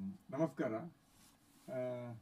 ಹ್ಮ್. ನಮಸ್ಕಾರ ಆ,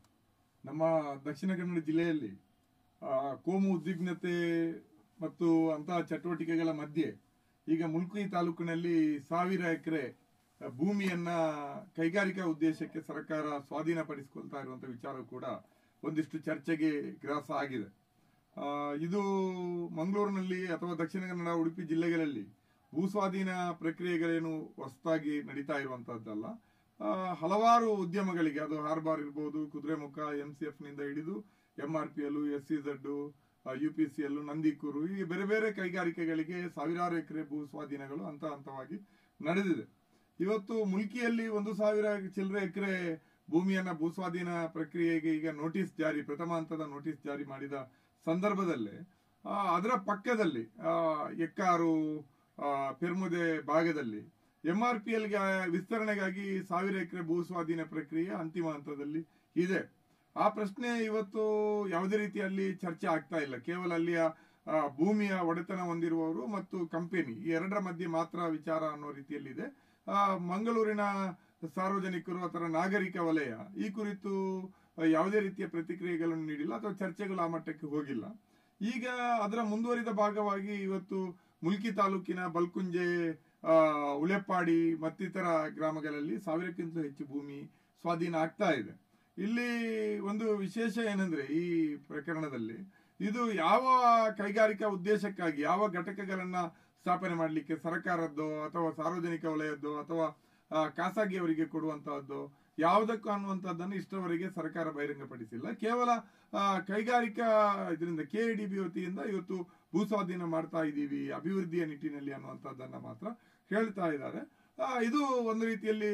ನಮ್ಮ ದಕ್ಷಿಣ ಕನ್ನಡ ಜಿಲ್ಲೆಯಲ್ಲಿ ಆ, ಕೋಮು ಉದ್ವಿಗ್ನತೆ ಮತ್ತು ಅಂತಹ ಚಟುವಟಿಕೆಗಳ ಮಧ್ಯೆ ಈಗ ಮುಲ್ಕಿ ತಾಲೂಕಿನಲ್ಲಿ ಸಾವಿರ ಎಕರೆ ಭೂಮಿಯನ್ನ ಕೈಗಾರಿಕಾ ಉದ್ದೇಶಕ್ಕೆ ಸರ್ಕಾರ ಸ್ವಾಧೀನಪಡಿಸಿಕೊಳ್ತಾ ಇರುವಂತ ವಿಚಾರ ಕೂಡ ಒಂದಿಷ್ಟು ಚರ್ಚೆಗೆ ಗ್ರಾಸ ಆಗಿದೆ ಆ, ಇದು ಮಂಗಳೂರಿನಲ್ಲಿ ಅಥವಾ ದಕ್ಷಿಣ ಕನ್ನಡ ಉಡುಪಿ ಜಿಲ್ಲೆಗಳಲ್ಲಿ ಭೂಸ್ವಾಧೀನ ಪ್ರಕ್ರಿಯೆಗಳೇನು ಹೊಸದಾಗಿ ನಡೀತಾ ಇರುವಂತಹದ್ದಲ್ಲ ಆ, ಹಲವಾರು ಉದ್ಯಮಗಳಿಗೆ ಅದು ಹಾರ್ಬಾರ್ ಇರ್ಬೋದು ಕುದುರೆಮುಖ ಎಂ ಸಿ ಎಫ್ ನಿಂದ ಹಿಡಿದು M R P L S C Z U P C L Nandikur ಹೀಗೆ ಬೇರೆ ಬೇರೆ ಕೈಗಾರಿಕೆಗಳಿಗೆ ಸಾವಿರಾರು ಎಕರೆ ಭೂ ಸ್ವಾಧೀನಗಳು ಹಂತ ಹಂತವಾಗಿ ನಡೆದಿದೆ ಇವತ್ತು ಮುಲ್ಕಿಯಲ್ಲಿ ಒಂದು ಸಾವಿರ ಚಿಲ್ಲರೆ ಎಕರೆ ಭೂಮಿಯನ್ನ ಭೂಸ್ವಾಧೀನ ಪ್ರಕ್ರಿಯೆಗೆ ಈಗ ನೋಟಿಸ್ ಜಾರಿ ಪ್ರಥಮ ಹಂತದ ನೋಟಿಸ್ ಜಾರಿ ಮಾಡಿದ ಸಂದರ್ಭದಲ್ಲೇ ಆ, ಅದರ ಪಕ್ಕದಲ್ಲಿ ಆ, ಎಕ್ಕಾರು ಆ, ಪೆರ್ಮುದೆ ಭಾಗದಲ್ಲಿ ಎಂಆರ್ ಪಿ ಎಲ್ಗೆ ವಿಸ್ತರಣೆಗಾಗಿ ಸಾವಿರ ಎಕರೆ ಭೂ ಸ್ವಾಧೀನ ಪ್ರಕ್ರಿಯೆ ಅಂತಿಮ ಹಂತದಲ್ಲಿ ಇದೆ ಆ ಪ್ರಶ್ನೆ ಇವತ್ತು ಯಾವುದೇ ರೀತಿಯಲ್ಲಿ ಚರ್ಚೆ ಆಗ್ತಾ ಇಲ್ಲ ಕೇವಲ ಅಲ್ಲಿಯ ಆ, ಭೂಮಿಯ ಒಡೆತನ ಹೊಂದಿರುವವರು ಮತ್ತು ಕಂಪನಿ ಈ ಎರಡರ ಮಧ್ಯೆ ಮಾತ್ರ ವಿಚಾರ ಅನ್ನೋ ರೀತಿಯಲ್ಲಿದೆ ಆ, ಮಂಗಳೂರಿನ ಸಾರ್ವಜನಿಕರು ಅಥವಾ ನಾಗರಿಕ ವಲಯ ಈ ಕುರಿತು ಆ, ಯಾವುದೇ ರೀತಿಯ ಪ್ರತಿಕ್ರಿಯೆಗಳನ್ನು ನೀಡಿಲ್ಲ ಅಥವಾ ಚರ್ಚೆಗಳು ಆ ಮಟ್ಟಕ್ಕೆ ಹೋಗಿಲ್ಲ ಈಗ ಅದರ ಮುಂದುವರಿದ ಭಾಗವಾಗಿ ಇವತ್ತು ಮುಲ್ಕಿ ತಾಲೂಕಿನ ಬಲ್ಕುಂಜೆ ಆ, ಉಳೆಪ್ಪಾಡಿ ಮತ್ತಿತರ ಗ್ರಾಮಗಳಲ್ಲಿ ಸಾವಿರಕ್ಕಿಂತಲೂ ಹೆಚ್ಚು ಭೂಮಿ ಸ್ವಾಧೀನ ಆಗ್ತಾ ಇದೆ ಇಲ್ಲಿ ಒಂದು ವಿಶೇಷ ಏನಂದ್ರೆ ಈ ಪ್ರಕರಣದಲ್ಲಿ ಇದು ಯಾವ ಕೈಗಾರಿಕಾ ಉದ್ದೇಶಕ್ಕಾಗಿ ಯಾವ ಘಟಕಗಳನ್ನ ಸ್ಥಾಪನೆ ಮಾಡಲಿಕ್ಕೆ ಸರ್ಕಾರದ್ದು ಅಥವಾ ಸಾರ್ವಜನಿಕ ವಲಯದ್ದು ಅಥವಾ ಆ, ಖಾಸಗಿಯವರಿಗೆ ಕೊಡುವಂತಹದ್ದು ಯಾವುದಕ್ಕೂ ಅನ್ನುವಂಥದ್ದನ್ನು ಇಷ್ಟರವರೆಗೆ ಸರ್ಕಾರ ಬಹಿರಂಗಪಡಿಸಿಲ್ಲ ಕೇವಲ ಆ, ಕೈಗಾರಿಕಾ ಇದರಿಂದ ಕೆ ಡಿ ಬಿ ವತಿಯಿಂದ ಇವತ್ತು ಭೂಸ್ವಾಧೀನ ಮಾಡ್ತಾ ಇದ್ದೀವಿ ಅಭಿವೃದ್ಧಿಯ ನಿಟ್ಟಿನಲ್ಲಿ ಅನ್ನುವಂಥದ್ದನ್ನ ಮಾತ್ರ ಹೇಳ್ತಾ ಇದ್ದಾರೆ ಆ, ಇದು ಒಂದು ರೀತಿಯಲ್ಲಿ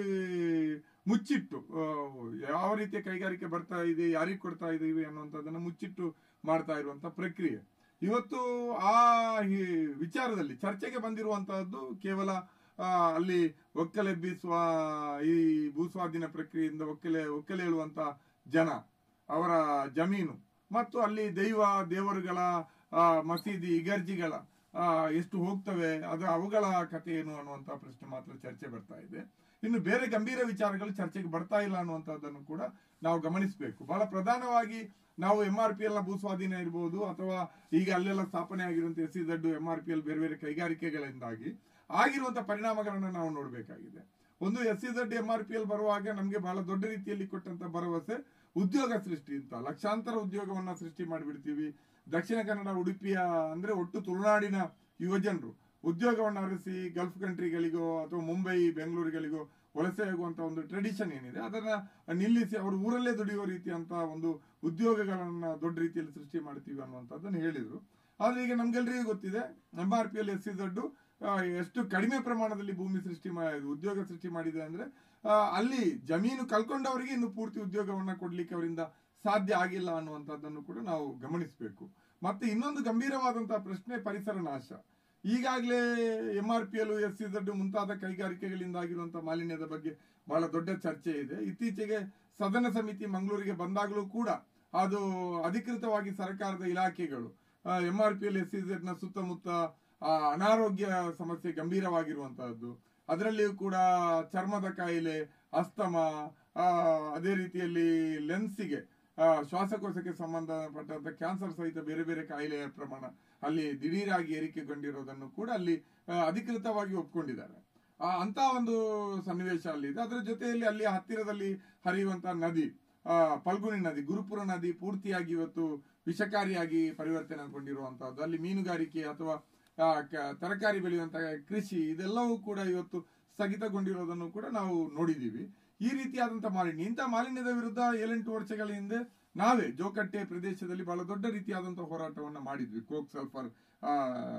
ಮುಚ್ಚಿಟ್ಟು ಆ, ಯಾವ ರೀತಿಯ ಕೈಗಾರಿಕೆ ಬರ್ತಾ ಇದೆ ಯಾರಿಗೆ ಕೊಡ್ತಾ ಇದ್ದೀವಿ ಅನ್ನುವಂಥದ್ದನ್ನ ಮುಚ್ಚಿಟ್ಟು ಮಾಡ್ತಾ ಇರುವಂತ ಪ್ರಕ್ರಿಯೆ ಇವತ್ತು ಆ ಈ ವಿಚಾರದಲ್ಲಿ ಚರ್ಚೆಗೆ ಬಂದಿರುವಂತಹದ್ದು ಕೇವಲ ಆ, ಅಲ್ಲಿ ಒಕ್ಕಲೆಬ್ಬಿಸುವ ಈ ಭೂಸ್ವಾಧೀನ ಪ್ರಕ್ರಿಯೆಯಿಂದ ಒಕ್ಕಲೆ ಒಕ್ಕಲೆ ಹೇಳುವಂತ ಜನ ಅವರ ಜಮೀನು ಮತ್ತು ಅಲ್ಲಿ ದೈವ ದೇವರುಗಳ ಆ, ಮಸೀದಿ ಇಗರ್ಜಿಗಳ ಆ, ಎಷ್ಟು ಹೋಗ್ತವೆ ಅದು ಅವುಗಳ ಕಥೆ ಏನು ಅನ್ನುವಂತ ಪ್ರಶ್ನೆ ಮಾತ್ರ ಚರ್ಚೆ ಬರ್ತಾ ಇದೆ ಇನ್ನು ಬೇರೆ ಗಂಭೀರ ವಿಚಾರಗಳು ಚರ್ಚೆಗೆ ಬರ್ತಾ ಇಲ್ಲ ಅನ್ನುವಂಥದ್ದನ್ನು ಕೂಡ ನಾವು ಗಮನಿಸಬೇಕು ಬಹಳ ಪ್ರಧಾನವಾಗಿ ನಾವು ಎಂ ಆರ್ ಪಿ ಎಲ್ ನ ಭೂಸ್ವಾಧೀನ ಇರಬಹುದು ಅಥವಾ ಈಗ ಅಲ್ಲೆಲ್ಲ ಸ್ಥಾಪನೆ ಆಗಿರುವಂತಹ ಎಸ್ ಸಿ ದಡ್ಡು ಎಂ ಆರ್ ಪಿ ಎಲ್ ಬೇರೆ ಬೇರೆ ಕೈಗಾರಿಕೆಗಳಿಂದಾಗಿ ಆಗಿರುವಂತಹ ಪರಿಣಾಮಗಳನ್ನ ನಾವು ನೋಡಬೇಕಾಗಿದೆ ಒಂದು ಎಸ್ ಸಿ ದಡ್ ಎಂ ಆರ್ ಪಿ ಎಲ್ ಬರುವಾಗ ನಮಗೆ ಬಹಳ ದೊಡ್ಡ ರೀತಿಯಲ್ಲಿ ಕೊಟ್ಟಂತ ಭರವಸೆ ಉದ್ಯೋಗ ಸೃಷ್ಟಿ ಅಂತ ಲಕ್ಷಾಂತರ ಉದ್ಯೋಗವನ್ನ ಸೃಷ್ಟಿ ಮಾಡಿಬಿಡ್ತೀವಿ ದಕ್ಷಿಣ ಕನ್ನಡ ಉಡುಪಿಯ ಅಂದ್ರೆ ಒಟ್ಟು ತುಳುನಾಡಿನ ಯುವಜನರು ಉದ್ಯೋಗವನ್ನು ಅರಸಿ ಗಲ್ಫ್ ಕಂಟ್ರಿಗಳಿಗೋ ಅಥವಾ ಮುಂಬೈ ಬೆಂಗಳೂರುಗಳಿಗೋ ವಲಸೆ ಹೋಗುವಂತ ಒಂದು ಟ್ರೆಡಿಷನ್ ಏನಿದೆ ಅದನ್ನ ನಿಲ್ಲಿಸಿ ಅವರು ಊರಲ್ಲೇ ದುಡಿಯುವ ರೀತಿಯಂತ ಒಂದು ಉದ್ಯೋಗಗಳನ್ನ ದೊಡ್ಡ ರೀತಿಯಲ್ಲಿ ಸೃಷ್ಟಿ ಮಾಡ್ತೀವಿ ಅನ್ನುವಂಥದ್ದನ್ನು ಹೇಳಿದ್ರು ಆದ್ರೆ ಈಗ ನಮ್ಗೆಲ್ರಿಗೂ ಗೊತ್ತಿದೆ M R P L S C ದೊಡ್ಡ ಎಷ್ಟು ಕಡಿಮೆ ಪ್ರಮಾಣದಲ್ಲಿ ಭೂಮಿ ಸೃಷ್ಟಿ ಮಾಡಿ ಉದ್ಯೋಗ ಸೃಷ್ಟಿ ಮಾಡಿದೆ ಅಂದ್ರೆ ಆ, ಅಲ್ಲಿ ಜಮೀನು ಕಲ್ಕೊಂಡವರಿಗೆ ಇನ್ನು ಪೂರ್ತಿ ಉದ್ಯೋಗವನ್ನ ಕೊಡ್ಲಿಕ್ಕೆ ಅವರಿಂದ ಸಾಧ್ಯ ಆಗಿಲ್ಲ ಅನ್ನುವಂಥದ್ದನ್ನು ಕೂಡ ನಾವು ಗಮನಿಸಬೇಕು ಮತ್ತೆ ಇನ್ನೊಂದು ಗಂಭೀರವಾದಂತಹ ಪ್ರಶ್ನೆ ಪರಿಸರ ನಾಶ ಈಗಾಗಲೇ M R P L S C ದಡ್ಡು ಮುಂತಾದ ಕೈಗಾರಿಕೆಗಳಿಂದ ಆಗಿರುವಂತಹ ಮಾಲಿನ್ಯದ ಬಗ್ಗೆ ಬಹಳ ದೊಡ್ಡ ಚರ್ಚೆ ಇದೆ ಇತ್ತೀಚೆಗೆ ಸದನ ಸಮಿತಿ ಮಂಗಳೂರಿಗೆ ಬಂದಾಗಲೂ ಕೂಡ ಅದು ಅಧಿಕೃತವಾಗಿ ಸರ್ಕಾರದ ಇಲಾಖೆಗಳು M R P L S C ನ ಸುತ್ತಮುತ್ತ ಆ, ಅನಾರೋಗ್ಯ ಸಮಸ್ಯೆ ಗಂಭೀರವಾಗಿರುವಂತಹದ್ದು ಅದರಲ್ಲಿಯೂ ಕೂಡ ಚರ್ಮದ ಕಾಯಿಲೆ ಅಸ್ತಮ ಆ, ಅದೇ ರೀತಿಯಲ್ಲಿ ಲೆನ್ಸಿಗೆ ಆ, ಶ್ವಾಸಕೋಶಕ್ಕೆ ಸಂಬಂಧಪಟ್ಟಂತ ಕ್ಯಾನ್ಸರ್ ಸಹಿತ ಬೇರೆ ಬೇರೆ ಕಾಯಿಲೆಯ ಪ್ರಮಾಣ ಅಲ್ಲಿ ದಿಢೀರಾಗಿ ಏರಿಕೆಗೊಂಡಿರೋದನ್ನು ಕೂಡ ಅಲ್ಲಿ ಆ, ಅಧಿಕೃತವಾಗಿ ಒಪ್ಕೊಂಡಿದ್ದಾರೆ ಆ, ಅಂತ ಒಂದು ಸನ್ನಿವೇಶ ಅಲ್ಲಿ ಇದೆ ಅದರ ಜೊತೆಯಲ್ಲಿ ಅಲ್ಲಿ ಹತ್ತಿರದಲ್ಲಿ ಹರಿಯುವಂತಹ ನದಿ ಆ, ಫಲ್ಗುಣಿ ನದಿ ಗುರುಪುರ ನದಿ ಪೂರ್ತಿಯಾಗಿ ಇವತ್ತು ವಿಷಕಾರಿಯಾಗಿ ಪರಿವರ್ತನೆಗೊಂಡಿರುವಂತಹದ್ದು ಅಲ್ಲಿ ಮೀನುಗಾರಿಕೆ ಅಥವಾ ಆ, ಕ- ತರಕಾರಿ ಬೆಳೆಯುವಂತಹ ಕೃಷಿ ಇದೆಲ್ಲವೂ ಕೂಡ ಇವತ್ತು ಸ್ಥಗಿತಗೊಂಡಿರೋದನ್ನು ಕೂಡ ನಾವು ನೋಡಿದೀವಿ ಈ ರೀತಿಯಾದಂತಹ ಮಾಲಿನ್ಯ ಇಂತಹ ಮಾಲಿನ್ಯದ ವಿರುದ್ಧ ಏಳೆಂಟು ವರ್ಷಗಳ ಹಿಂದೆ ನಾವೇ ಜೋಕಟ್ಟೆ ಪ್ರದೇಶದಲ್ಲಿ ಬಹಳ ದೊಡ್ಡ ರೀತಿಯಾದಂತಹ ಹೋರಾಟವನ್ನ ಮಾಡಿದ್ವಿ ಕೋಕ್ ಸಲ್ಫರ್ ಆ,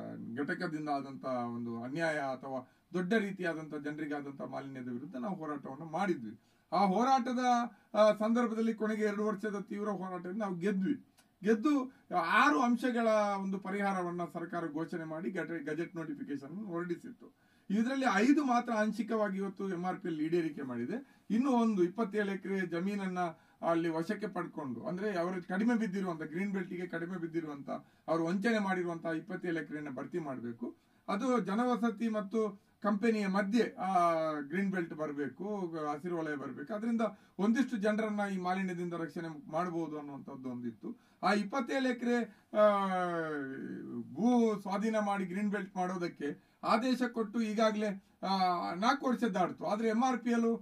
ಘಟಕದಿಂದ ಆದಂತಹ ಒಂದು ಅನ್ಯಾಯ ಅಥವಾ ದೊಡ್ಡ ರೀತಿಯಾದಂತಹ ಜನರಿಗಾದಂತಹ ಮಾಲಿನ್ಯದ ವಿರುದ್ಧ ನಾವು ಹೋರಾಟವನ್ನು ಮಾಡಿದ್ವಿ ಆ ಹೋರಾಟದ ಆ, ಸಂದರ್ಭದಲ್ಲಿ ಕೊನೆಗೆ ಎರಡು ವರ್ಷದ ತೀವ್ರ ಹೋರಾಟದಿಂದ ನಾವು ಗೆದ್ವಿ ಗೆದ್ದು ಆರು ಅಂಶಗಳ ಒಂದು ಪರಿಹಾರವನ್ನ ಸರ್ಕಾರ ಘೋಷಣೆ ಮಾಡಿ ಗಟ- ಗಜೆಟ್ ನೋಟಿಫಿಕೇಶನ್ ಹೊರಡಿಸಿತ್ತು ಇದರಲ್ಲಿ ಐದು ಮಾತ್ರ ಆಂಶಿಕವಾಗಿ ಇವತ್ತು ಎಂ ಆರ್ ಪಿ ಈಡೇರಿಕೆ ಮಾಡಿದೆ ಇನ್ನು ಒಂದು ಇಪ್ಪತ್ತೇಳು ಎಕರೆ ಜಮೀನನ್ನ ಅಲ್ಲಿ ವಶಕ್ಕೆ ಪಡ್ಕೊಂಡು ಅಂದ್ರೆ ಅವರು ಕಡಿಮೆ ಬಿದ್ದಿರುವಂತ ಗ್ರೀನ್ ಬೆಲ್ಟ್ಗೆ ಕಡಿಮೆ ಬಿದ್ದಿರುವಂತ ಅವರು ವಂಚನೆ ಮಾಡಿರುವಂತಹ ಇಪ್ಪತ್ತೇಳು ಎಕರೆನ ಭರ್ತಿ ಮಾಡಬೇಕು ಅದು ಜನವಸತಿ ಮತ್ತು ಕಂಪನಿಯ ಮಧ್ಯೆ ಆ ಗ್ರೀನ್ ಬೆಲ್ಟ್ ಬರಬೇಕು ಹಸಿರು ವಲಯ ಬರಬೇಕು ಅದರಿಂದ ಒಂದಿಷ್ಟು ಜನರನ್ನ ಈ ಮಾಲಿನ್ಯದಿಂದ ರಕ್ಷಣೆ ಮಾಡಬಹುದು ಅನ್ನುವಂಥದ್ದು ಒಂದಿತ್ತು ಆ ಇಪ್ಪತ್ತೇಳು ಎಕರೆ ಭೂ ಸ್ವಾಧೀನ ಮಾಡಿ ಗ್ರೀನ್ ಬೆಲ್ಟ್ ಮಾಡೋದಕ್ಕೆ ಆದೇಶ ಕೊಟ್ಟು ಈಗಾಗಲೇ ನಾಲ್ಕು ವರ್ಷ ದಾಡ್ತು ಆದ್ರೆ ಎಂ ಆರ್ ಪಿ ಎಲ್ಲು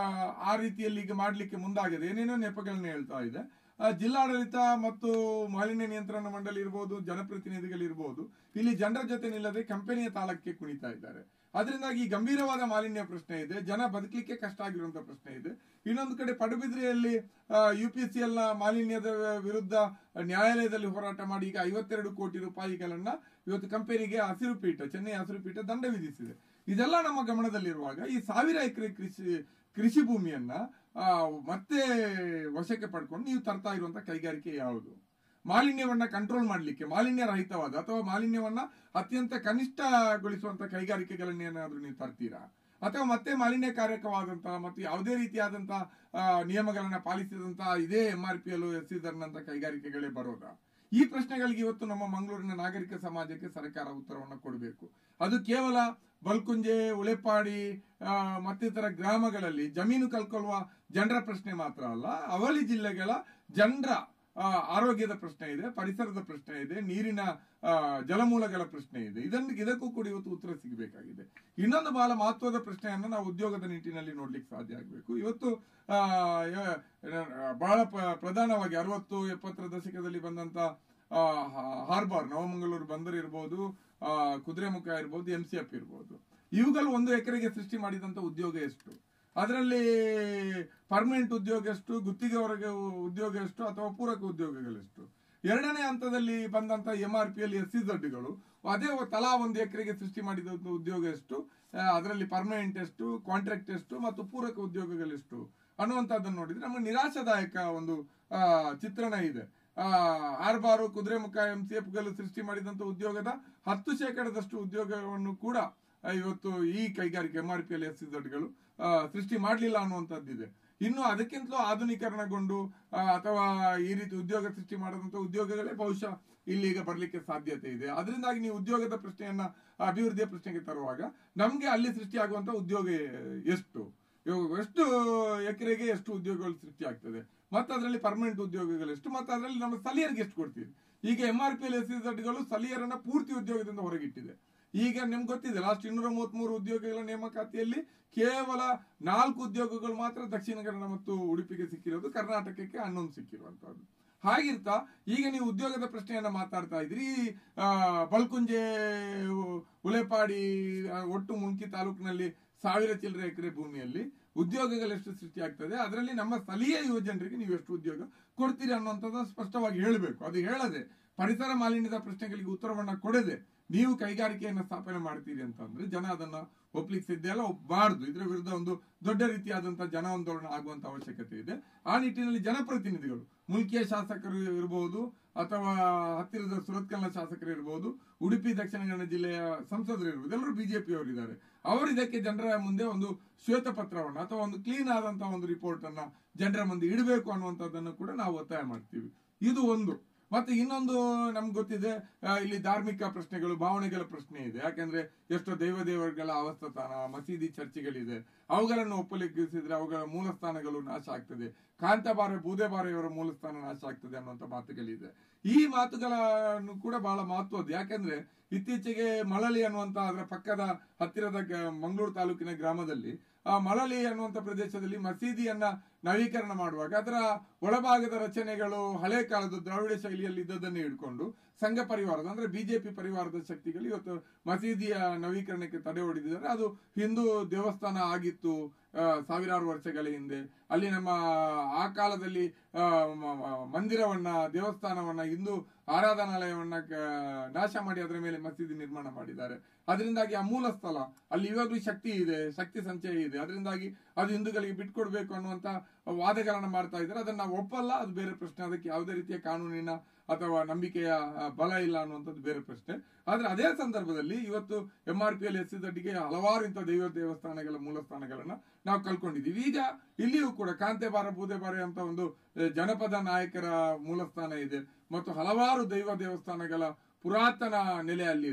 ಆ ರೀತಿಯಲ್ಲಿ ಈಗ ಮಾಡ್ಲಿಕ್ಕೆ ಮುಂದಾಗಿದೆ ಏನೇನೋ ನೆಪಗಳನ್ನ ಹೇಳ್ತಾ ಇದೆ ಆ, ಜಿಲ್ಲಾಡಳಿತ ಮತ್ತು ಮಾಲಿನ್ಯ ನಿಯಂತ್ರಣ ಮಂಡಳಿ ಇರ್ಬೋದು ಜನಪ್ರತಿನಿಧಿಗಳಿರ್ಬೋದು ಇಲ್ಲಿ ಜನರ ಜೊತೆ ನಿಲ್ಲದೆ ಕಂಪನಿಯ ತಾಳಕ್ಕೆ ಕುಣಿತಾ ಇದ್ದಾರೆ ಅದರಿಂದಾಗಿ ಈ ಗಂಭೀರವಾದ ಮಾಲಿನ್ಯ ಪ್ರಶ್ನೆ ಇದೆ ಜನ ಬದುಕಲಿಕ್ಕೆ ಕಷ್ಟ ಆಗಿರುವಂತ ಪ್ರಶ್ನೆ ಇದೆ ಇನ್ನೊಂದು ಕಡೆ ಪಡುಬಿದ್ರಿಯಲ್ಲಿ ಯು ಪಿ ಸಿ ಎಲ್ ನ ಮಾಲಿನ್ಯದ ವಿರುದ್ಧ ನ್ಯಾಯಾಲಯದಲ್ಲಿ ಹೋರಾಟ ಮಾಡಿ ಈಗ ಐವತ್ತೆರಡು ಕೋಟಿ ರೂಪಾಯಿಗಳನ್ನ ಇವತ್ತು ಕಂಪನಿಗೆ ಹಸಿರು ಪೀಠ ಚೆನ್ನೈ ಹಸಿರು ಪೀಠ ದಂಡ ವಿಧಿಸಿದೆ ಇದೆಲ್ಲ ನಮ್ಮ ಗಮನದಲ್ಲಿರುವಾಗ ಈ ಸಾವಿರ ಎಕರೆ ಕೃಷಿ ಕೃಷಿ ಭೂಮಿಯನ್ನ ಆ, ಮತ್ತೆ ವಶಕ್ಕೆ ಪಡ್ಕೊಂಡು ನೀವು ತರ್ತಾ ಇರುವಂತ ಕೈಗಾರಿಕೆ ಯಾವುದು ಮಾಲಿನ್ಯವನ್ನ ಕಂಟ್ರೋಲ್ ಮಾಡಲಿಕ್ಕೆ ಮಾಲಿನ್ಯ ರಹಿತವಾದ ಅಥವಾ ಮಾಲಿನ್ಯವನ್ನ ಅತ್ಯಂತ ಕನಿಷ್ಠಗೊಳಿಸುವಂತ ಕೈಗಾರಿಕೆಗಳನ್ನ ಏನಾದ್ರೂ ನೀವು ತರ್ತೀರಾ ಅಥವಾ ಮತ್ತೆ ಮಾಲಿನ್ಯಕಾರಕವಾದಂತಹ ಮತ್ತು ಯಾವುದೇ ರೀತಿಯಾದಂತಹ ಆ, ನಿಯಮಗಳನ್ನ ಪಾಲಿಸಿದಂತಹ ಇದೇ M R P L S ಅಂತ ಕೈಗಾರಿಕೆಗಳೇ ಬರೋದಾ ಈ ಪ್ರಶ್ನೆಗಳಿಗೆ ಇವತ್ತು ನಮ್ಮ ಮಂಗಳೂರಿನ ನಾಗರಿಕ ಸಮಾಜಕ್ಕೆ ಸರ್ಕಾರ ಉತ್ತರವನ್ನು ಕೊಡಬೇಕು ಅದು ಕೇವಲ ಬಲ್ಕುಂಜೆ ಉಳೆಪಾಡಿ ಆ, ಮತ್ತಿತರ ಗ್ರಾಮಗಳಲ್ಲಿ ಜಮೀನು ಕಲ್ಕೊಳ್ಳುವ ಜನರ ಪ್ರಶ್ನೆ ಮಾತ್ರ ಅಲ್ಲ ಅವಳಿ ಜಿಲ್ಲೆಗಳ ಜನರ ಆ, ಆರೋಗ್ಯದ ಪ್ರಶ್ನೆ ಇದೆ ಪರಿಸರದ ಪ್ರಶ್ನೆ ಇದೆ ನೀರಿನ ಆ, ಜಲಮೂಲಗಳ ಪ್ರಶ್ನೆ ಇದೆ ಇದನ್ನು ಇದಕ್ಕೂ ಕೂಡ ಇವತ್ತು ಉತ್ತರ ಸಿಗಬೇಕಾಗಿದೆ ಇನ್ನೊಂದು ಬಹಳ ಮಹತ್ವದ ಪ್ರಶ್ನೆಯನ್ನು ನಾವು ಉದ್ಯೋಗದ ನಿಟ್ಟಿನಲ್ಲಿ ನೋಡ್ಲಿಕ್ಕೆ ಸಾಧ್ಯ ಆಗಬೇಕು ಇವತ್ತು ಆ, ಯ- ಬಹಳ ಪ- ಪ್ರಧಾನವಾಗಿ ಅರವತ್ತು ಎಪ್ಪತ್ತರ ದಶಕದಲ್ಲಿ ಬಂದಂತ ಆ, ಹಾ- ಹಾರ್ಬರ್ ನವಮಂಗಳೂರು ಬಂದರ್ ಇರ್ಬೋದು ಆ, ಕುದುರೆಮುಖ ಇರ್ಬೋದು ಎಂ ಸಿ ಎಫ್ ಇರ್ಬೋದು ಇವುಗಳು ಒಂದು ಎಕರೆಗೆ ಸೃಷ್ಟಿ ಮಾಡಿದಂತ ಉದ್ಯೋಗ ಎಷ್ಟು ಅದರಲ್ಲಿ ಪರ್ಮನೆಂಟ್ ಉದ್ಯೋಗ ಎಷ್ಟು ಗುತ್ತಿಗೆವರೆಗೆ ಉದ್ಯೋಗ ಎಷ್ಟು ಅಥವಾ ಪೂರಕ ಉದ್ಯೋಗಗಳೆಷ್ಟು ಎರಡನೇ ಹಂತದಲ್ಲಿ ಬಂದಂತ M R P L S C ಗಳು ಅದೇ ಒ- ತಲಾ ಒಂದು ಎಕರೆಗೆ ಸೃಷ್ಟಿ ಮಾಡಿದ ಒಂದು ಉದ್ಯೋಗ ಎಷ್ಟು ಆ, ಅದರಲ್ಲಿ ಪರ್ಮನೆಂಟ್ ಎಷ್ಟು ಕಾಂಟ್ರಾಕ್ಟ್ ಎಷ್ಟು ಮತ್ತು ಪೂರಕ ಉದ್ಯೋಗಗಳೆಷ್ಟು ಅನ್ನುವಂಥದ್ದನ್ನು ನೋಡಿದ್ರೆ ನಮಗೆ ನಿರಾಶಾದಾಯಕ ಒಂದು ಆ, ಚಿತ್ರಣ ಇದೆ ಆ, ಆರ್ಬಾರು ಕುದುರೆಮುಖ ಎಂ ಸಿ ಎಫ್ ಗಳು ಸೃಷ್ಟಿ ಮಾಡಿದಂತ ಉದ್ಯೋಗದ ಹತ್ತು ಶೇಕಡದಷ್ಟು ಉದ್ಯೋಗವನ್ನು ಕೂಡ ಆ, ಇವತ್ತು ಈ ಕೈಗಾರಿಕೆ M R P L S ಗಳು ಸೃಷ್ಟಿ ಮಾಡಲಿಲ್ಲ ಅನ್ನುವಂಥದ್ದಿದೆ ಇನ್ನು ಅದಕ್ಕಿಂತಲೂ ಆಧುನೀಕರಣಗೊಂಡು ಆ, ಅಥವಾ ಈ ರೀತಿ ಉದ್ಯೋಗ ಸೃಷ್ಟಿ ಮಾಡದಂತ ಉದ್ಯೋಗಗಳೇ ಬಹುಶಃ ಇಲ್ಲಿ ಈಗ ಬರ್ಲಿಕ್ಕೆ ಸಾಧ್ಯತೆ ಇದೆ ಅದರಿಂದಾಗಿ ನೀವು ಉದ್ಯೋಗದ ಪ್ರಶ್ನೆಯನ್ನ ಅಭಿವೃದ್ಧಿಯ ಪ್ರಶ್ನೆಗೆ ತರುವಾಗ ನಮ್ಗೆ ಅಲ್ಲಿ ಸೃಷ್ಟಿಯಾಗುವಂತ ಉದ್ಯೋಗ ಎಷ್ಟು ಇವಾಗ ಎಷ್ಟು ಎಕರೆಗೆ ಎಷ್ಟು ಉದ್ಯೋಗಗಳು ಸೃಷ್ಟಿ ಆಗ್ತದೆ ಮತ್ತೆ ಅದರಲ್ಲಿ ಪರ್ಮನೆಂಟ್ ಉದ್ಯೋಗಗಳು ಎಷ್ಟು ಮತ್ತೆ ಅದರಲ್ಲಿ ನಮ್ಮ ಸ್ಥಳೀಯರಿಗೆ ಎಷ್ಟು ಕೊಡ್ತೀವಿ ಈಗ M R P L S ಗಳು ಸ್ಥಳೀಯರನ್ನ ಪೂರ್ತಿ ಉದ್ಯೋಗದಿಂದ ಹೊರಗಿಟ್ಟಿದೆ ಈಗ ನಿಮ್ಗೆ ಗೊತ್ತಿದೆ ಲಾಸ್ಟ್ ಇನ್ನೂರ ಮೂವತ್ಮೂರು ಉದ್ಯೋಗಗಳ ನೇಮಕಾತಿಯಲ್ಲಿ ಕೇವಲ ನಾಲ್ಕು ಉದ್ಯೋಗಗಳು ಮಾತ್ರ ದಕ್ಷಿಣ ಕನ್ನಡ ಮತ್ತು ಉಡುಪಿಗೆ ಸಿಕ್ಕಿರೋದು ಕರ್ನಾಟಕಕ್ಕೆ ಹನ್ನೊಂದು ಸಿಕ್ಕಿರುವಂತಹದ್ದು ಹಾಗಿರ್ತಾ ಈಗ ನೀವು ಉದ್ಯೋಗದ ಪ್ರಶ್ನೆಯನ್ನ ಮಾತಾಡ್ತಾ ಇದ್ರಿ ಆ, ಬಲ್ಕುಂಜೆ ಉ- ಉಳೆಪಾಡಿ ಆ, ಒಟ್ಟು ಮುಲ್ಕಿ ತಾಲೂಕಿನಲ್ಲಿ ಸಾವಿರ ಚಿಲ್ಲರೆ ಎಕರೆ ಭೂಮಿಯಲ್ಲಿ ಉದ್ಯೋಗಗಳೆಷ್ಟು ಸೃಷ್ಟಿ ಆಗ್ತದೆ ಅದರಲ್ಲಿ ನಮ್ಮ ಸ್ಥಳೀಯ ಯುವ ಜನರಿಗೆ ನೀವು ಎಷ್ಟು ಉದ್ಯೋಗ ಕೊಡ್ತೀರಿ ಅನ್ನುವಂಥದ್ದು ಸ್ಪಷ್ಟವಾಗಿ ಹೇಳಬೇಕು ಅದು ಹೇಳದೆ ಪರಿಸರ ಮಾಲಿನ್ಯದ ಪ್ರಶ್ನೆಗಳಿಗೆ ಉತ್ತರವನ್ನ ಕೊಡದೆ ನೀವು ಕೈಗಾರಿಕೆಯನ್ನ ಸ್ಥಾಪನೆ ಮಾಡ್ತೀರಿ ಅಂತ ಅಂದ್ರೆ ಜನ ಅದನ್ನ ಒಪ್ಲಿಕ್ಕೆ ಸಿದ್ಧ ಇಲ್ಲ ಒಪ್ಪಬಾರ್ದು ಇದ್ರ ವಿರುದ್ಧ ಒಂದು ದೊಡ್ಡ ರೀತಿಯಾದಂತಹ ಜನ ಆಂದೋಲನ ಆಗುವಂತ ಅವಶ್ಯಕತೆ ಇದೆ ಆ ನಿಟ್ಟಿನಲ್ಲಿ ಜನಪ್ರತಿನಿಧಿಗಳು ಮುಲ್ಕಿಯ ಶಾಸಕರು ಇರಬಹುದು ಅಥವಾ ಹತ್ತಿರದ ಸುರತ್ಕಲ್ನ ಶಾಸಕರು ಇರಬಹುದು ಉಡುಪಿ ದಕ್ಷಿಣ ಕನ್ನಡ ಜಿಲ್ಲೆಯ ಸಂಸದರು ಇರಬಹುದು ಎಲ್ಲರೂ ಬಿಜೆಪಿ ಇದ್ದಾರೆ ಅವರು ಇದಕ್ಕೆ ಜನರ ಮುಂದೆ ಒಂದು ಶ್ವೇತ ಪತ್ರವನ್ನ ಅಥವಾ ಒಂದು ಕ್ಲೀನ್ ಆದಂತಹ ಒಂದು ರಿಪೋರ್ಟ್ ಅನ್ನ ಜನರ ಮುಂದೆ ಇಡಬೇಕು ಅನ್ನುವಂಥದ್ದನ್ನು ಕೂಡ ನಾವು ಒತ್ತಾಯ ಮಾಡ್ತೀವಿ ಇದು ಒಂದು ಮತ್ತೆ ಇನ್ನೊಂದು ನಮ್ಗೆ ಗೊತ್ತಿದೆ ಆ, ಇಲ್ಲಿ ಧಾರ್ಮಿಕ ಪ್ರಶ್ನೆಗಳು ಭಾವನೆಗಳ ಪ್ರಶ್ನೆ ಇದೆ ಯಾಕಂದ್ರೆ ಎಷ್ಟೋ ದೈವ ದೇವರುಗಳ ಅವಸ್ಥಾನ ಮಸೀದಿ ಚರ್ಚ್ಗಳಿದೆ ಅವುಗಳನ್ನು ಒಪ್ಪಲಿಕ್ಕಿಸಿದ್ರೆ ಅವುಗಳ ಮೂಲ ಸ್ಥಾನಗಳು ನಾಶ ಆಗ್ತದೆ ಕಾಂತಬಾರೆ ಬೂದೆಬಾರೆಯವರ ಮೂಲ ಸ್ಥಾನ ನಾಶ ಆಗ್ತದೆ ಅನ್ನುವಂಥ ಮಾತುಗಳಿದೆ ಈ ಮಾತುಗಳನ್ನು ಕೂಡ ಬಹಳ ಮಹತ್ವದ್ದು ಯಾಕಂದ್ರೆ ಇತ್ತೀಚೆಗೆ ಮಳಲಿ ಅನ್ನುವಂತ ಅದರ ಪಕ್ಕದ ಹತ್ತಿರದ ಗ- ಮಂಗಳೂರು ತಾಲೂಕಿನ ಗ್ರಾಮದಲ್ಲಿ ಆ ಮಳಲಿ ಅನ್ನುವಂತ ಪ್ರದೇಶದಲ್ಲಿ ಮಸೀದಿಯನ್ನ ನವೀಕರಣ ಮಾಡುವಾಗ ಅದರ ಒಳಭಾಗದ ರಚನೆಗಳು ಹಳೆ ಕಾಲದ ದ್ರಾವಿಡ ಶೈಲಿಯಲ್ಲಿ ಇದ್ದದನ್ನೇ ಹಿಡ್ಕೊಂಡು ಸಂಘ ಪರಿವಾರದ ಅಂದ್ರೆ ಬಿಜೆಪಿ ಪರಿವಾರದ ಶಕ್ತಿಗಳು ಇವತ್ತು ಮಸೀದಿಯ ನವೀಕರಣಕ್ಕೆ ತಡೆ ಹೊಡೆದಿದ್ದಾರೆ ಅದು ಹಿಂದೂ ದೇವಸ್ಥಾನ ಆಗಿತ್ತು ಆ, ಸಾವಿರಾರು ವರ್ಷಗಳ ಹಿಂದೆ ಅಲ್ಲಿ ನಮ್ಮ ಆ ಕಾಲದಲ್ಲಿ ಆ, ಮ- ಮ- ಮಂದಿರವನ್ನ ದೇವಸ್ಥಾನವನ್ನ ಹಿಂದೂ ಆರಾಧನಾಲಯವನ್ನ ಕ- ನಾಶ ಮಾಡಿ ಅದರ ಮೇಲೆ ಮಸೀದಿ ನಿರ್ಮಾಣ ಮಾಡಿದ್ದಾರೆ ಅದರಿಂದಾಗಿ ಆ ಮೂಲ ಸ್ಥಳ ಅಲ್ಲಿ ಇವಾಗಲೂ ಶಕ್ತಿ ಇದೆ ಶಕ್ತಿ ಸಂಚಯ ಇದೆ ಅದರಿಂದಾಗಿ ಅದು ಹಿಂದೂಗಳಿಗೆ ಬಿಟ್ಕೊಡ್ಬೇಕು ಅನ್ನುವಂತ ವಾದಗಳನ್ನ ಮಾಡ್ತಾ ಇದ್ದಾರೆ ಅದನ್ನ ನಾವು ಒಪ್ಪಲ್ಲ ಅದು ಬೇರೆ ಪ್ರಶ್ನೆ ಅದಕ್ಕೆ ಯಾವುದೇ ರೀತಿಯ ಕಾನೂನಿನ ಅಥವಾ ನಂಬಿಕೆಯ ಆ, ಬಲ ಇಲ್ಲ ಅನ್ನುವಂಥದ್ದು ಬೇರೆ ಪ್ರಶ್ನೆ ಆದ್ರೆ ಅದೇ ಸಂದರ್ಭದಲ್ಲಿ ಇವತ್ತು M R P L S ಗೆ ಹಲವಾರು ಇಂಥ ದೈವ ದೇವಸ್ಥಾನಗಳ ಮೂಲ ಸ್ಥಾನಗಳನ್ನ ನಾವು ಕಲ್ಕೊಂಡಿದ್ದೀವಿ ಈಗ ಇಲ್ಲಿಯೂ ಕೂಡ ಕಾಂತೆಬಾರ ಬೂದೆಬಾರೆ ಅಂತ ಒಂದು ಆ, ಜನಪದ ನಾಯಕರ ಮೂಲಸ್ಥಾನ ಇದೆ ಮತ್ತು ಹಲವಾರು ದೈವ ದೇವಸ್ಥಾನಗಳ ಪುರಾತನ ನೆಲೆ ಅಲ್ಲಿ ಇದೆ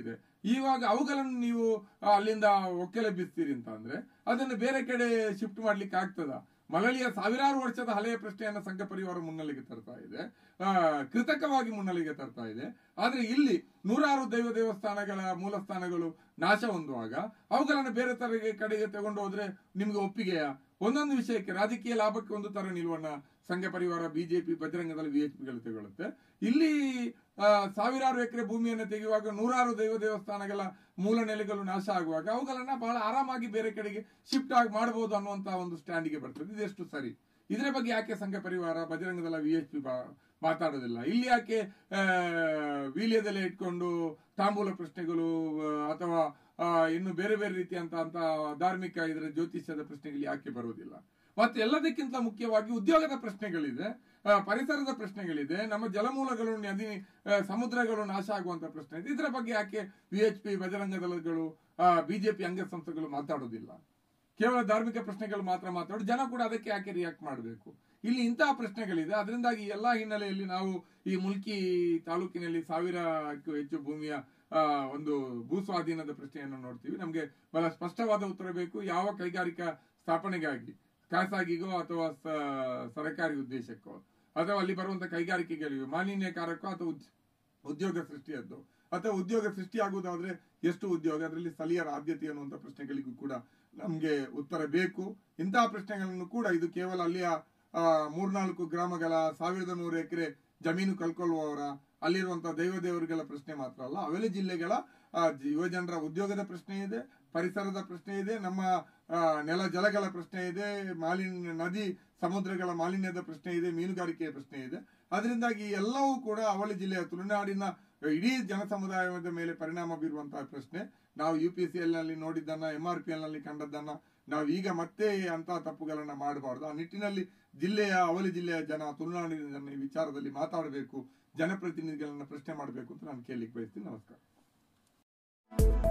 ಇವಾಗ ಅವುಗಳನ್ನು ನೀವು ಆ, ಅಲ್ಲಿಂದ ಒಕ್ಕೆಲೆಬ್ಬಿಸ್ತೀರಿ ಅಂತ ಅಂದ್ರೆ ಅದನ್ನು ಬೇರೆ ಕಡೆ ಶಿಫ್ಟ್ ಮಾಡ್ಲಿಕ್ಕೆ ಆಗ್ತದ ಮಲಳಿಯ ಸಾವಿರಾರು ವರ್ಷದ ಹಳೆಯ ಪ್ರಶ್ನೆಯನ್ನ ಸಂಘ ಪರಿವಾರ ಮುನ್ನೆಲೆಗೆ ತರ್ತಾ ಇದೆ ಆ, ಕೃತಕವಾಗಿ ಮುನ್ನೆಲೆಗೆ ತರ್ತಾ ಇದೆ ಆದ್ರೆ ಇಲ್ಲಿ ನೂರಾರು ದೈವ ದೇವಸ್ಥಾನಗಳ ಮೂಲಸ್ಥಾನಗಳು ನಾಶ ಹೊಂದುವಾಗ ಅವುಗಳನ್ನು ಬೇರೆ ತರಗೆ ಕಡೆಗೆ ತಗೊಂಡು ಹೋದ್ರೆ ನಿಮ್ಗೆ ಒಪ್ಪಿಗೆಯ ಒಂದೊಂದು ವಿಷಯಕ್ಕೆ ರಾಜಕೀಯ ಲಾಭಕ್ಕೆ ಒಂದು ತರ ನಿಲುವನ್ನ ಸಂಘ ಪರಿವಾರ ಬಿಜೆಪಿ ಬಜರಂಗದಲ್ಲಿ ವಿಎಚ್ಪಿಗಳು ತಗೊಳುತ್ತೆ ಇಲ್ಲಿ ಆ, ಸಾವಿರಾರು ಎಕರೆ ಭೂಮಿಯನ್ನು ತೆಗೆಯುವಾಗ ನೂರಾರು ದೈವ ದೇವಸ್ಥಾನಗಳ ಮೂಲ ನೆಲೆಗಳು ನಾಶ ಆಗುವಾಗ ಅವುಗಳನ್ನ ಬಹಳ ಆರಾಮಾಗಿ ಬೇರೆ ಕಡೆಗೆ ಶಿಫ್ಟ್ ಆಗಿ ಮಾಡಬಹುದು ಅನ್ನುವಂತ ಒಂದು ಸ್ಟ್ಯಾಂಡಿಗೆ ಬರ್ತದೆ ಇದೆಷ್ಟು ಸರಿ ಇದರ ಬಗ್ಗೆ ಯಾಕೆ ಸಂಘ ಪರಿವಾರ ಬಜರಂಗದಲ್ಲ ವಿ ಎಚ್ ಪಿ ಮಾತಾಡೋದಿಲ್ಲ ಇಲ್ಲಿ ಯಾಕೆ ಆ, ವೀಳ್ಯದೆಲೆ ಇಟ್ಕೊಂಡು ತಾಂಬೂಲ ಪ್ರಶ್ನೆಗಳು ಆ, ಅಥವಾ ಆ, ಇನ್ನು ಬೇರೆ ಬೇರೆ ರೀತಿಯಂತ ಅಂತ ಧಾರ್ಮಿಕ ಇದರ ಜ್ಯೋತಿಷ್ಯದ ಪ್ರಶ್ನೆಗಳು ಯಾಕೆ ಬರುವುದಿಲ್ಲ ಮತ್ತೆ ಎಲ್ಲದಕ್ಕಿಂತ ಮುಖ್ಯವಾಗಿ ಉದ್ಯೋಗದ ಪ್ರಶ್ನೆಗಳಿದೆ ಆ, ಪರಿಸರದ ಪ್ರಶ್ನೆಗಳಿದೆ ನಮ್ಮ ಜಲಮೂಲಗಳು ನದಿ ಆ, ಸಮುದ್ರಗಳು ನಾಶ ಆಗುವಂತ ಪ್ರಶ್ನೆ ಇದೆ ಇದರ ಬಗ್ಗೆ ಯಾಕೆ ವಿ ಎಚ್ ಪಿ ಬಜರಂಗ ದಳಗಳು ಬಿಜೆಪಿ ಅಂಗಸಂಸ್ಥೆಗಳು ಮಾತಾಡೋದಿಲ್ಲ ಕೇವಲ ಧಾರ್ಮಿಕ ಪ್ರಶ್ನೆಗಳು ಮಾತ್ರ ಮಾತಾಡೋದು ಜನ ಕೂಡ ಅದಕ್ಕೆ ಯಾಕೆ ರಿಯಾಕ್ಟ್ ಮಾಡಬೇಕು ಇಲ್ಲಿ ಇಂತಹ ಪ್ರಶ್ನೆಗಳಿದೆ ಅದರಿಂದಾಗಿ ಎಲ್ಲಾ ಹಿನ್ನೆಲೆಯಲ್ಲಿ ನಾವು ಈ ಮುಲ್ಕಿ ತಾಲೂಕಿನಲ್ಲಿ ಸಾವಿರಕ್ಕೂ ಹೆಚ್ಚು ಭೂಮಿಯ ಆ, ಒಂದು ಭೂ ಸ್ವಾಧೀನದ ಪ್ರಶ್ನೆಯನ್ನು ನೋಡ್ತೀವಿ ನಮಗೆ ಬಹಳ ಸ್ಪಷ್ಟವಾದ ಉತ್ತರ ಬೇಕು ಯಾವ ಕೈಗಾರಿಕಾ ಸ್ಥಾಪನೆಗಾಗಿ ಖಾಸಗಿಗೋ ಅಥವಾ ಸ- ಸರ್ಕಾರಿ ಉದ್ದೇಶಕ್ಕೋ ಅಥವಾ ಅಲ್ಲಿ ಬರುವಂತ ಕೈಗಾರಿಕೆಗಳಿವೆ ಮಾಲಿನ್ಯಕಾರಕೋ ಅಥವಾ ಉದ್- ಉದ್ಯೋಗ ಸೃಷ್ಟಿಯದ್ದು ಅಥವಾ ಉದ್ಯೋಗ ಸೃಷ್ಟಿಯಾಗುವುದಾದ್ರೆ ಎಷ್ಟು ಉದ್ಯೋಗ ಅದರಲ್ಲಿ ಸ್ಥಳೀಯರ ಆದ್ಯತೆ ಅನ್ನುವಂಥ ಪ್ರಶ್ನೆಗಳಿಗೂ ಕೂಡ ನಮ್ಗೆ ಉತ್ತರ ಬೇಕು ಇಂತಹ ಪ್ರಶ್ನೆಗಳನ್ನು ಕೂಡ ಇದು ಕೇವಲ ಅಲ್ಲಿಯ ಆ, ಮೂರ್ನಾಲ್ಕು ಗ್ರಾಮಗಳ ಸಾವಿರದ ನೂರು ಎಕರೆ ಜಮೀನು ಕಳ್ಕೊಳ್ಳುವವರ ಅಲ್ಲಿರುವಂತಹ ದೈವ ದೇವರುಗಳ ಪ್ರಶ್ನೆ ಮಾತ್ರ ಅಲ್ಲ ಅವೆಲ್ಲ ಜಿಲ್ಲೆಗಳ ಆ, ಯುವಜನರ ಉದ್ಯೋಗದ ಪ್ರಶ್ನೆ ಇದೆ ಪರಿಸರದ ಪ್ರಶ್ನೆ ಇದೆ ನಮ್ಮ ಆ, ನೆಲ ಜಲಗಳ ಪ್ರಶ್ನೆ ಇದೆ ಮಾಲಿನ್ಯ ನದಿ ಸಮುದ್ರಗಳ ಮಾಲಿನ್ಯದ ಪ್ರಶ್ನೆ ಇದೆ ಮೀನುಗಾರಿಕೆಯ ಪ್ರಶ್ನೆ ಇದೆ ಅದರಿಂದಾಗಿ ಎಲ್ಲವೂ ಕೂಡ ಅವಳಿ ಜಿಲ್ಲೆಯ ತುಳುನಾಡಿನ ಇಡೀ ಜನ ಸಮುದಾಯದ ಮೇಲೆ ಪರಿಣಾಮ ಬೀರುವಂತಹ ಪ್ರಶ್ನೆ ನಾವು ಯು ಪಿ ಸಿ ಎಲ್ ನಲ್ಲಿ ನೋಡಿದ್ದನ್ನ ಎಂ ಆರ್ ಪಿ ಎಲ್ ನಲ್ಲಿ ಕಂಡದ್ದನ್ನ ನಾವು ಈಗ ಮತ್ತೆ ಅಂತಹ ತಪ್ಪುಗಳನ್ನ ಮಾಡಬಾರ್ದು ಆ ನಿಟ್ಟಿನಲ್ಲಿ ಜಿಲ್ಲೆಯ ಅವಳಿ ಜಿಲ್ಲೆಯ ಜನ ತುಳುನಾಡಿನ ಜನ ಈ ವಿಚಾರದಲ್ಲಿ ಮಾತಾಡಬೇಕು ಜನಪ್ರತಿನಿಧಿಗಳನ್ನ ಪ್ರಶ್ನೆ ಮಾಡಬೇಕು ಅಂತ ನಾನು ಕೇಳಲಿಕ್ಕೆ ಬಯಸ್ತೀನಿ ನಮಸ್ಕಾರ